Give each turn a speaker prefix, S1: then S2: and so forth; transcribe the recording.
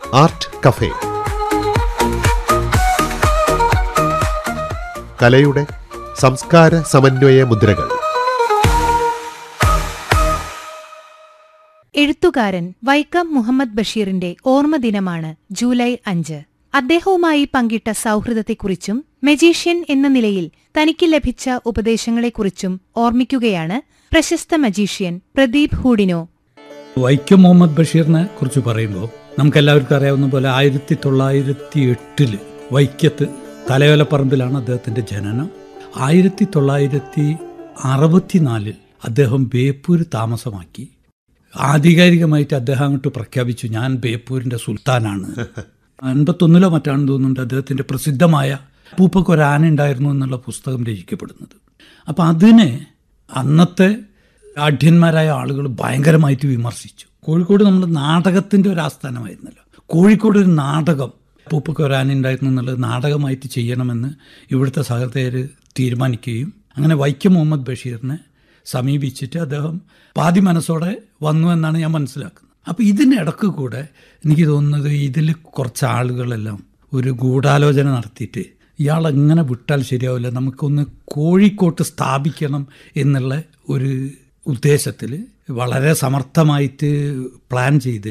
S1: art cafe കലയുടെ സംസ്കാര സമന്വയ മുദ്രകൾ
S2: എഴുത്തുകാരൻ വൈക്കം മുഹമ്മദ് ബഷീറിന്റെ ഓർമ്മദിനമാണ് ജൂലൈ അഞ്ച് അദ്ദേഹവുമായി പങ്കിട്ട സൗഹൃദത്തെക്കുറിച്ചും മജീഷ്യൻ എന്ന നിലയിൽ തനിക്ക് ലഭിച്ച ഉപദേശങ്ങളെക്കുറിച്ചും ഓർമ്മിക്കുകയാണ് പ്രശസ്ത മജീഷ്യൻ പ്രദീപ് ഹൂഡിനോ
S3: വൈക്കം മുഹമ്മദ് ബഷീറിനെ കുറിച്ച് പറയുമ്പോൾ നമുക്കെല്ലാവർക്കും അറിയാവുന്ന പോലെ ആയിരത്തി തൊള്ളായിരത്തി എട്ടില് വൈക്കത്ത് തലയോലപ്പറമ്പിലാണ് അദ്ദേഹത്തിൻ്റെ ജനനം ആയിരത്തി തൊള്ളായിരത്തി അറുപത്തിനാലിൽ അദ്ദേഹം ബേപ്പൂർ താമസമാക്കി ആധികാരികമായിട്ട് അദ്ദേഹം അങ്ങോട്ട് പ്രഖ്യാപിച്ചു ഞാൻ ബേപ്പൂരിൻ്റെ സുൽത്താനാണ് അൻപത്തൊന്നിലോ മറ്റാണെന്ന് തോന്നുന്നുണ്ട് അദ്ദേഹത്തിൻ്റെ പ്രസിദ്ധമായ പൂപ്പക്കൊരാന ഉണ്ടായിരുന്നു എന്നുള്ള പുസ്തകം രചിക്കപ്പെടുന്നത് അപ്പം അതിനെ അന്നത്തെ ആഢ്യന്മാരായ ആളുകൾ ഭയങ്കരമായിട്ട് വിമർശിച്ചു കോഴിക്കോട് നമ്മുടെ നാടകത്തിൻ്റെ ഒരു ആസ്ഥാനമായിരുന്നല്ലോ കോഴിക്കോട് ഒരു നാടകം പൂപ്പക്കൊരാന ഉണ്ടായിരുന്നു എന്നുള്ളത് നാടകമായിട്ട് ചെയ്യണമെന്ന് ഇവിടുത്തെ സഹൃദയർ തീരുമാനിക്കുകയും അങ്ങനെ വൈക്കം മുഹമ്മദ് ബഷീറിനെ സമീപിച്ചിട്ട് അദ്ദേഹം പാതി മനസ്സോടെ വന്നു എന്നാണ് ഞാൻ മനസ്സിലാക്കുന്നത് അപ്പോൾ ഇതിനിടക്ക് കൂടെ എനിക്ക് തോന്നുന്നത് ഇതിൽ കുറച്ച് ആളുകളെല്ലാം ഒരു ഗൂഢാലോചന നടത്തിയിട്ട് ഇയാൾ എങ്ങനെ വിട്ടാൽ ശരിയാവില്ല നമുക്കൊന്ന് കോഴിക്കോട്ട് സ്ഥാപിക്കണം എന്നുള്ള ഒരു ഉദ്ദേശത്തിൽ വളരെ സമർത്ഥമായിട്ട് പ്ലാൻ ചെയ്ത്